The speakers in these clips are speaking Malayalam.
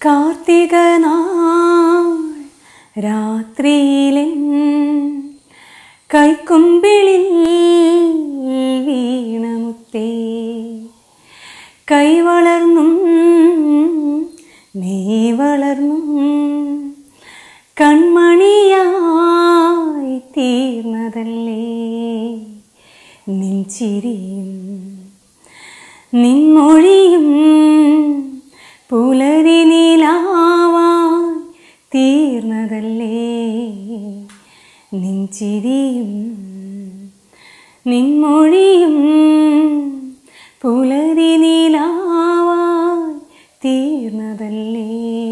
കാർത്തിക നാൾ രാത്രിയിലെൻ കൈക്കുമ്പിളിൽ വീണമുത്തേ കൈ വളർന്നും നീ വളർന്നും കൺമണിയായി തീർന്നതല്ലേ നിൻചിരിയും നിൻമൊഴിയും പുലരി നീലാവാൻ തീർന്നതല്ലേ നിൻചിരിയും നിൻമൊഴിയും പുലരി നീലാവാൻ തീർന്നതല്ലേ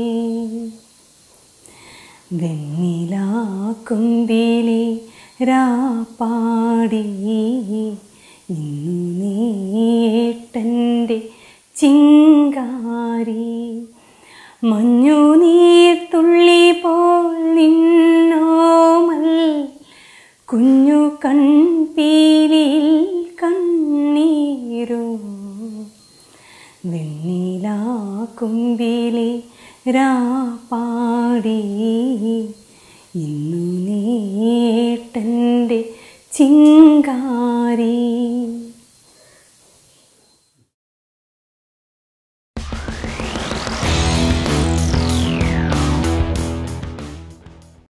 വെണ്ണിലാക്കുമ്പിലെ രാപ്പാടി ഇന്നു നീട്ടൻ്റെ ചിങ്കാരി മഞ്ഞു നീർത്തുള്ളി പോൽ നിന്നോമൽ കുഞ്ഞു കൺപീലിൽ കണ്ണീരോ വെണ്ണിലാക്കുമ്പിലെ രാപ്പാടി ഇന്നു നീട്ടൻ്റെ ചിങ്കാരി